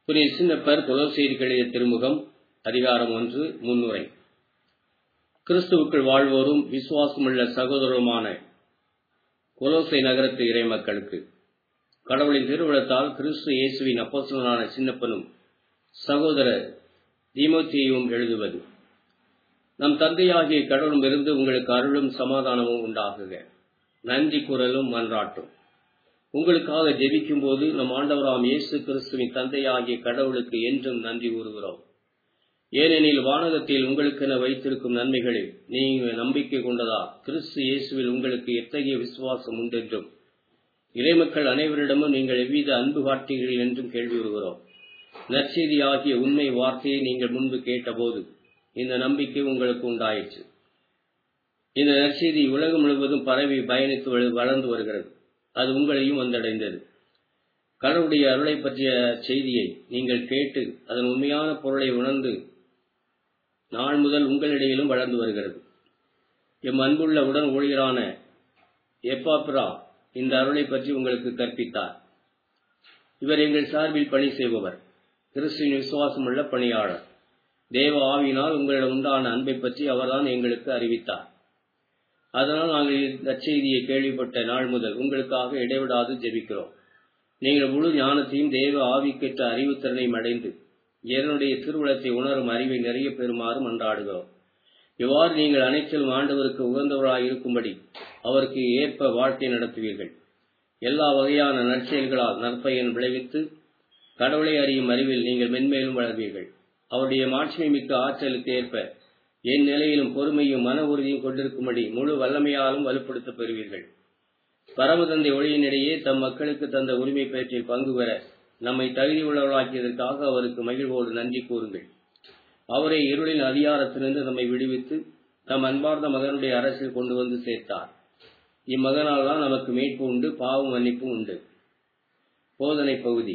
புனித சின்னப்பர் கொலோசையருக்கு எழுதிய திருமுகம் அதிகாரம் ஒன்று முன்னுரை கிறிஸ்துவுக்குள் வாழ்வோரும் விசுவாசமுள்ள சகோதரருமான கொலோசை நகரத்து இறைமக்களுக்கு கடவுளின் திருவிழத்தால் கிறிஸ்து இயேசுவின் அப்போஸ்தலனான சின்னப்பனும் சகோதரர் தீமோத்தேயும் எழுதுவது நம் தந்தையாகிய கடவுளுமிருந்து உங்களுக்கு அருளும் சமாதானமும் உண்டாகுக நன்றி குரலும் மன்றாட்டும் உங்களுக்காக ஜெபிக்கும் போது நம் ஆண்டவராம் இயேசு கிறிஸ்துவின் தந்தையாகிய கடவுளுக்கு என்றும் நன்றி கூறுகிறோம் ஏனெனில் வானகத்தில் உங்களுக்கென வைத்திருக்கும் நன்மைகளில் நீங்கள் நம்பிக்கை கொண்டதா கிறிஸ்து இயேசுவில் உங்களுக்கு எத்தகைய விசுவாசம் உண்டென்றும் இறைமக்கள் அனைவரிடமும் நீங்கள் எவ்வித அன்பு காட்டீர்கள் என்றும் கேள்வி வருகிறோம் நற்செய்தி ஆகிய உண்மை வார்த்தையை நீங்கள் முன்பு கேட்டபோது இந்த நம்பிக்கை உங்களுக்கு உண்டாயிற்று இந்த நற்செய்தி உலகம் முழுவதும் பரவி பயணித்து வளர்ந்து வருகிறது அது உங்களையும் வந்தடைந்தது கடவுளுடைய அருளை பற்றிய செய்தியை நீங்கள் கேட்டு அதன் உண்மையான பொருளை உணர்ந்து நாள் முதல் உங்களிடையிலும் வளர்ந்து வருகிறது எம் அன்புள்ள உடன் ஊழியரான எப்பாப்ரா இந்த அருளை பற்றி உங்களுக்கு கற்பித்தார் இவர் எங்கள் சார்பில் பணி செய்பவர் கிறிஸ்துவின் விசுவாசமுள்ள பணியாளர் தேவ ஆவியினால் உங்களிடம் உண்டான அன்பை பற்றி அவர்தான் எங்களுக்கு அறிவித்தார் அதனால் நாங்கள் இந்த செய்தியை கேள்விப்பட்ட நாள் முதல் உங்களுக்காக இடைவிடாது ஜெபிக்கிறோம் நீங்கள் முழு ஞானத்தையும் தேவ ஆவிக்கேற்ற அறிவுத்திறனையும் அடைந்து இறைவனுடைய திருவுளத்தை உணரும் அறிவை நிறைய பெறுமாறு மன்றாடுகிறோம் இவ்வாறு நீங்கள் அனைத்திலும் ஆண்டவருக்கு உகந்தவராக இருக்கும்படி அவருக்கு ஏற்ப வாழ்க்கை நடத்துவீர்கள் எல்லா வகையான நற்செயல்களால் நற்பயன் விளைவித்து கடவுளை அறியும் அறிவில் நீங்கள் மென்மேலும் வளர்வீர்கள் அவருடைய மாட்சிமை மிக்க ஆற்றலுக்கு ஏற்ப என் நிலையிலும் பொறுமையும் மன உறுதியும் கொண்டிருக்கும்படி முழு வல்லமையாலும் வலுப்படுத்தப் பெறுவீர்கள் பரமதந்தை ஒளியினிடையே தம் மக்களுக்கு தந்த உரிமை பேற்றில் பங்கு பெற நம்மை தகுதி உள்ளவர்களாக்கியதற்காக அவருக்கு மகிழ்வோடு நன்றி கூறுங்கள் அவரை இருளின் அதிகாரத்திலிருந்து நம்மை விடுவித்து தம் அன்பார்ந்த மகனுடைய அரசில் கொண்டு வந்து சேர்த்தார் இம்மகனால் தான் நமக்கு மீட்பு உண்டு பாவ மன்னிப்பும் உண்டு போதனை பகுதி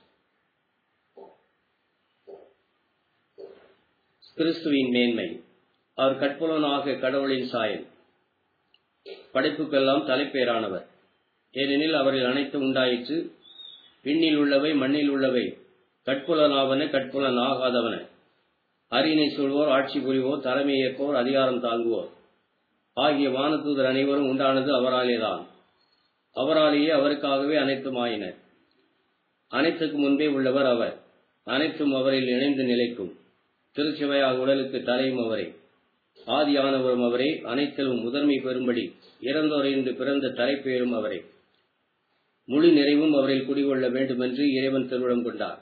கிறிஸ்துவின் மேன்மை அவர் கற்புலனாக கடவுளின் சாயல் படைப்புக்கெல்லாம் தலைப்பேரானவர் ஏனெனில் அவரில் அனைத்து உண்டாயிற்று விண்ணில் உள்ளவை மண்ணில் உள்ளவை கட்புலனாவன கட்புலன் ஆகாதவன அரியணை சொல்வோர் ஆட்சி புரிவோர் தலைமை ஏற்போர் அதிகாரம் தாங்குவோர் ஆகிய வானதூதர் அனைவரும் உண்டானது அவராலேதான் அவராலேயே அவருக்காகவே அனைத்தும் ஆயின அனைத்துக்கு முன்பே உள்ளவர் அவர் அனைத்தும் அவரில் இணைந்து நிலைக்கும் திருச்சிவையாக உடலுக்கு தலையும் அவரே ஆதியானவரும் அவரே அனைத்திலும் முதன்மை பெறும்படி இறந்தோரைந்து பிறந்த தலைப்பேரும் அவரே முழு நிறைவும் அவரில் குடிகொள்ள வேண்டுமென்று இறைவன் திருவிழம் கொண்டார்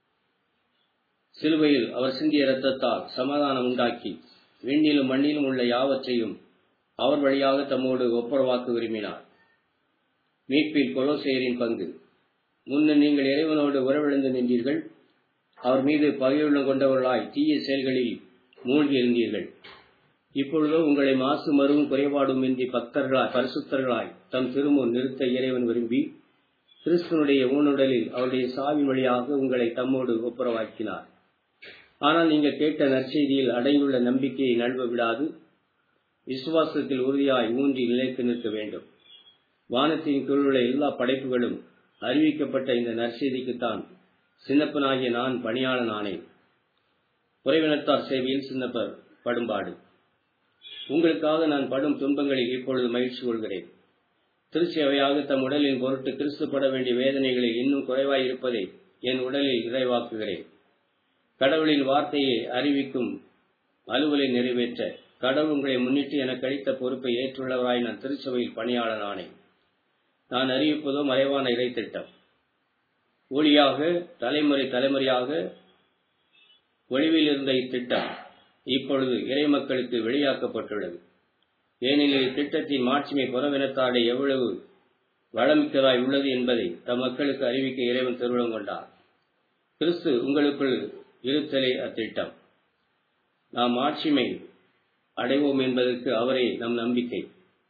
சிலுவையில் அவர் சிந்திய இரத்தத்தால் சமாதானம் உண்டாக்கி விண்ணிலும் மண்ணிலும் உள்ள யாவற்றையும் அவர் வழியாக தம்மோடு ஒப்புரவாக்க விரும்பினார் மீட்பில் கொலோசேரின் பங்கு முன்னர் நீங்கள் இறைவனோடு உறவிழந்து நின்றீர்கள் அவர் மீது பகையுள்ளம் கொண்டவர்களாய் தீய செயல்களில் மூழ்கி இருந்தீர்கள் இப்பொழுதோ உங்களை மாசு மருவும் குறைபாடும் இன்றி பக்தர்களாய் பரிசுத்தர்களாய் தம் திருமுன் நிறுத்த இறைவன் விரும்பி கிறிஸ்தனுடைய ஊனுடலில் அவருடைய சாவி வழியாக உங்களை தம்மோடு ஒப்புரவாக்கினார் ஆனால் நீங்கள் கேட்ட நற்செய்தியில் அடைந்துள்ள நம்பிக்கையை நழுவ விடாது விசுவாசத்தில் உறுதியாய் ஊன்றி நிலைத்து நிற்க வேண்டும் வானத்தின் கீழுள்ள எல்லா படைப்புகளும் அறிவிக்கப்பட்ட இந்த நற்செய்திக்குத்தான் சின்னப்பனாகிய நான் பணியாளன் ஆனேன் உறவினத்தார் சேவையில் சின்னப்பர் படும்பாடு உங்களுக்காக நான் படும் துன்பங்களில் இப்பொழுது மகிழ்ச்சி கொள்கிறேன் திருச்சேவையாக தம் உடலின் பொருட்டு கிறிஸ்து பட வேண்டிய வேதனைகளில் இன்னும் குறைவாயிருப்பதை என் உடலில் நிறைவாக்குகிறேன் கடவுளின் வார்த்தையை அறிவிக்கும் அலுவலை நிறைவேற்ற கடவுள் உங்களை முன்னிட்டு எனக்கு அளித்த பொறுப்பை ஏற்றுள்ளவராய் நான் திருச்சபையில் பணியாளன் ஆனேன் நான் அறிவிப்பதோ மறைவான இறைத்திட்டம் ஒளியாக தலைமுறை தலைமுறையாக ஒளிவில் இருந்த இத்திட்டம் இப்பொழுது இறை மக்களுக்கு வெளியாக்கப்பட்டுள்ளது ஏனெனில் இத்திட்டத்தின் மாட்சிமை புறவினத்தாடை எவ்வளவு வளமிக்கதாய் உள்ளது என்பதை தம் மக்களுக்கு அறிவிக்க இறைவன் திருவிழம் கொண்டார் கிறிஸ்து உங்களுக்குள் இருத்தலே அத்திட்டம் நாம் மாட்சிமை அடைவோம் என்பதற்கு அவரே நம் நம்பிக்கை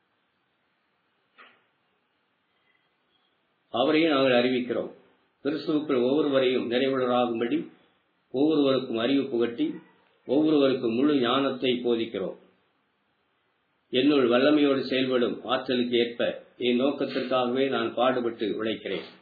அவரையே நாங்கள் அறிவிக்கிறோம் கிறிஸ்துவுக்குள் ஒவ்வொருவரையும் நிறைவுள்ளராகும்படி ஒவ்வொருவருக்கும் அறிவு புகட்டி ஒவ்வொருவருக்கும் முழு ஞானத்தை போதிக்கிறோம் என்னுள் வல்லமையோடு செயல்படும் ஆற்றலுக்கு ஏற்ப என் நோக்கத்திற்காகவே நான் பாடுபட்டு உழைக்கிறேன்